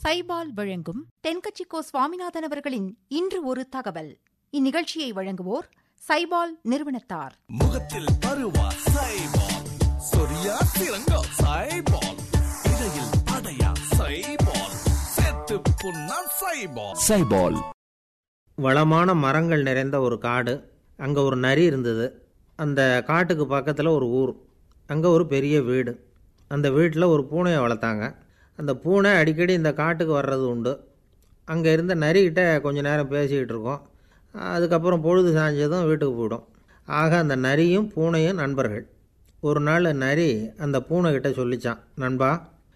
சைபால் வழங்கும் தென்கட்சிக்கோ சுவாமிநாதன் அவர்களின் இன்று ஒரு தகவல் இந்நிகழ்ச்சியை வழங்குவோர் சைபால் நிறுவனத்தார் முகத்தில் பருவா சைபால் சொரியா சிறங்கோ சைபால் இடையில் அடையா சைபால் செத்து புண்ணா சைபால் சைபால் வளமான மரங்கள் நிறைந்த ஒரு காடு அங்கே ஒரு நரி இருந்தது அந்த காட்டுக்கு பக்கத்தில் ஒரு ஊர் அங்கே ஒரு பெரிய வீடு அந்த வீட்டில் ஒரு பூனையை வளர்த்தாங்க அந்த பூனை அடிக்கடி இந்த காட்டுக்கு வர்றது உண்டு அங்கே இருந்த நரிக்கிட்ட கொஞ்ச நேரம் பேசிக்கிட்டு இருக்கோம் அதுக்கப்புறம் பொழுது சாஞ்சதும் வீட்டுக்கு போயிடும் ஆக அந்த நரியும் பூனையும் நண்பர்கள் ஒரு நாள் நரி அந்த பூனைக்கிட்ட சொல்லிச்சான் நண்பா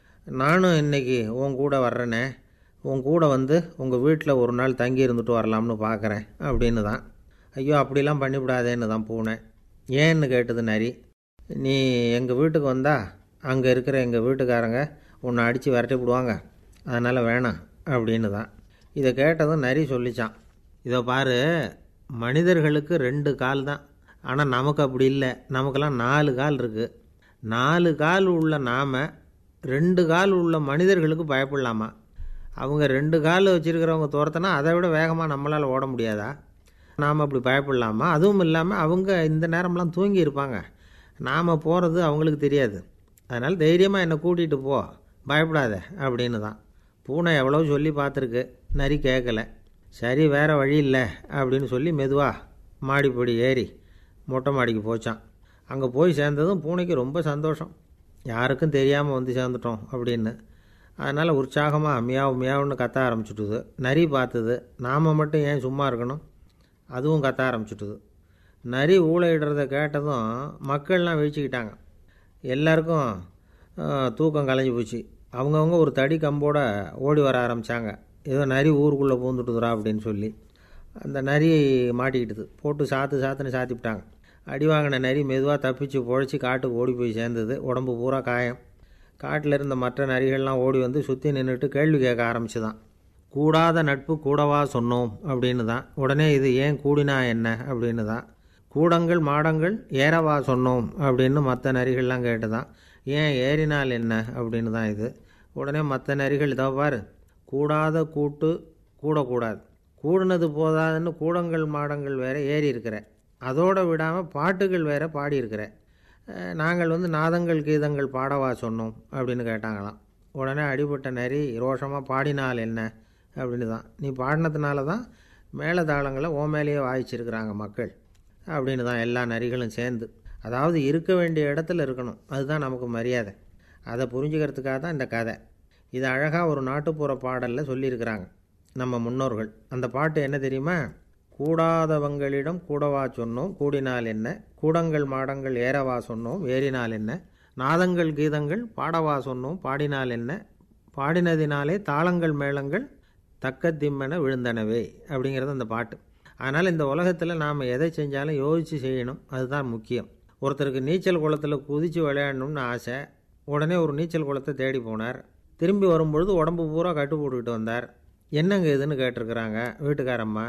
நானும் இன்னைக்கு உன் கூட வர்றேனே உன் கூட வந்து உங்கள் வீட்டில் ஒரு நாள் தங்கி இருந்துட்டு வரலாம்னு பார்க்குறேன் அப்படின்னு தான் ஐயோ அப்படிலாம் பண்ணிவிடாதேன்னு தான் பூனை ஏன்னு கேட்டது நரி நீ எங்கள் வீட்டுக்கு வந்தா அங்கே இருக்கிற எங்கள் வீட்டுக்காரங்க உன்னை அடித்து விரட்டி விடுவாங்க அதனால் வேணாம் அப்படின்னு தான் இதை கேட்டதும் நரி சொல்லிச்சான் இதை பாரு மனிதர்களுக்கு ரெண்டு கால் தான் ஆனால் நமக்கு அப்படி இல்லை நமக்கெல்லாம் நாலு கால் இருக்குது நாலு கால் உள்ள நாம் ரெண்டு கால் உள்ள மனிதர்களுக்கு பயப்படலாமா அவங்க ரெண்டு கால் வச்சுருக்கிறவங்க துரத்தினா அதை விட வேகமாக நம்மளால் ஓட முடியாதா நாம் அப்படி பயப்படலாமா அதுவும் இல்லாமல் அவங்க இந்த நேரம்லாம் தூங்கி இருப்பாங்க நாம் போகிறது அவங்களுக்கு தெரியாது அதனால் தைரியமாக என்னை கூட்டிகிட்டு போ பயப்படாத அப்படின்னு தான் பூனை எவ்வளோ சொல்லி பார்த்துருக்கு நரி கேட்கல சரி வேறு வழி இல்லை அப்படின்னு சொல்லி மெதுவாக மாடிப்படி ஏறி மொட்டை மாடிக்கு போச்சான் அங்கே போய் சேர்ந்ததும் பூனைக்கு ரொம்ப சந்தோஷம் யாருக்கும் தெரியாமல் வந்து சேர்ந்துட்டோம் அப்படின்னு அதனால் உற்சாகமாக மியாவு மியாவுன்னு கத்த ஆரம்பிச்சுட்டுது நரி பார்த்தது நாம் மட்டும் ஏன் சும்மா இருக்கணும் அதுவும் கத்த ஆரம்பிச்சுட்டுது நரி ஊழையிடுறத கேட்டதும் மக்கள்லாம் வீழ்ச்சிக்கிட்டாங்க எல்லாருக்கும் அஹ், தூக்கம் கலைஞ்சு போச்சு அவங்கவுங்க ஒரு தடி கம்போட ஓடி வர ஆரம்பித்தாங்க ஏதோ நரி ஊருக்குள்ளே பூந்துட்டுதுரா அப்படின்னு சொல்லி அந்த நரி மாட்டிக்கிட்டுது போட்டு சாத்து சாத்துன்னு சாத்திவிட்டாங்க அடி வாங்கின நரி மெதுவாக தப்பிச்சு பொழைச்சி காட்டுக்கு ஓடி போய் சேர்ந்தது உடம்பு பூரா காயம் காட்டில் இருந்த மற்ற நரிகள்லாம் ஓடி வந்து சுற்றி நின்றுட்டு கேள்வி கேட்க ஆரம்பிச்சுதான் கூடாத நட்பு கூடவா சொன்னோம் அப்படின்னு தான் உடனே இது ஏன் கூடினா என்ன அப்படின்னு தான் கூடங்கள் மாடங்கள் ஏறவா சொன்னோம் அப்படின்னு மற்ற நரிகள்லாம் கேட்டு தான் ஏன் ஏறினால் என்ன அப்படின்னு தான் இது உடனே மற்ற நரிகள் இதை பாரு கூடாத கூட்டு கூடக்கூடாது கூடுனது போதாதுன்னு கூடங்கள் மாடங்கள் வேற ஏறி இருக்கிற அதோட விடாமல் பாட்டுகள் வேற பாடியிருக்கிற அஹ், நாங்கள் வந்து நாதங்கள் கீதங்கள் பாடவா சொன்னோம் அப்படின்னு கேட்டாங்களாம் உடனே அடிபட்ட நரி ரோஷமாக பாடினால் என்ன அப்படின்னு தான் நீ பாடினதுனால தான் மேலதாளங்களை ஓ மேலேயே வாய்ச்சிருக்கிறாங்க மக்கள் அப்படின்னு தான் எல்லா நரிகளும் சேர்ந்து அதாவது இருக்க வேண்டிய இடத்துல இருக்கணும் அதுதான் நமக்கு மரியாதை அதை புரிஞ்சுக்கிறதுக்காக தான் இந்த கதை இது அழகாக ஒரு நாட்டுப்புற பாடலில் சொல்லியிருக்கிறாங்க நம்ம முன்னோர்கள் அந்த பாட்டு என்ன தெரியுமா கூடாதவங்களிடம் கூடவா சொன்னோம் கூடினால் என்ன கூடங்கள் மாடங்கள் ஏறவா சொன்னோம் ஏறினால் என்ன நாதங்கள் கீதங்கள் பாடவா சொன்னோம் பாடினால் என்ன பாடினதினாலே தாளங்கள் மேளங்கள் தக்க திம்மென விழுந்தனவே அப்படிங்கிறது அந்த பாட்டு அதனால் இந்த உலகத்தில் நாம் எதை செஞ்சாலும் யோசித்து செய்யணும் அதுதான் முக்கியம் ஒருத்தருக்கு நீச்சல் குளத்தில் குதித்து விளையாடணும்னு ஆசை உடனே ஒரு நீச்சல் குளத்தை தேடி போனார் திரும்பி வரும்பொழுது உடம்பு பூரா கட்டு போட்டுக்கிட்டு வந்தார் என்னங்க இதுன்னு கேட்டிருக்கிறாங்க வீட்டுக்காரம்மா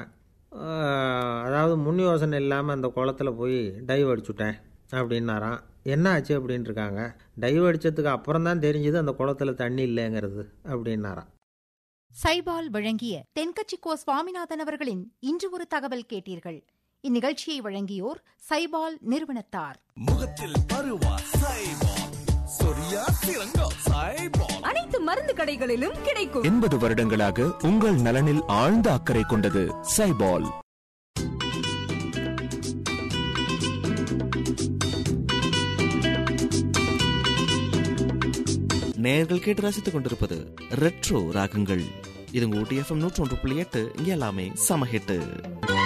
ஆஹ், அதாவது முன் யோசனை இல்லாமல் அந்த குளத்துல போய் டைவ் அடிச்சுட்டேன் அப்படின்னாராம் என்ன ஆச்சு அப்படின்ட்டு இருக்காங்க டைவ் அடித்ததுக்கு அப்புறம் தான் தெரிஞ்சுது அந்த குளத்துல தண்ணி இல்லைங்கிறது அப்படின்னாராம் சைபால் வழங்கிய தென்கட்சிக்கோ சுவாமிநாதன் அவர்களின் இன்று ஒரு தகவல் கேட்டீர்கள் இந்நிகழ்ச்சியை வழங்கியோர் சைபால் நிறுவனத்தார் முகத்தில் பருவா சைபால் சொரியா சிறங்கோ சைபால் அனைத்து மருந்து கடைகளிலும் கிடைக்கும் எண்பது வருடங்களாக உங்கள் நலனில் ஆழ்ந்த அக்கறை கொண்டது சைபால் நேர்கள் கேட்டு ரசித்துக் கொண்டிருப்பது ரெட்ரோ ராகங்கள் இது உங்க ஊட்டி எஃப்எம் நூற்றி ஒன்று புள்ளி எட்டு இங்கே எல்லாமே சமஹிட்டு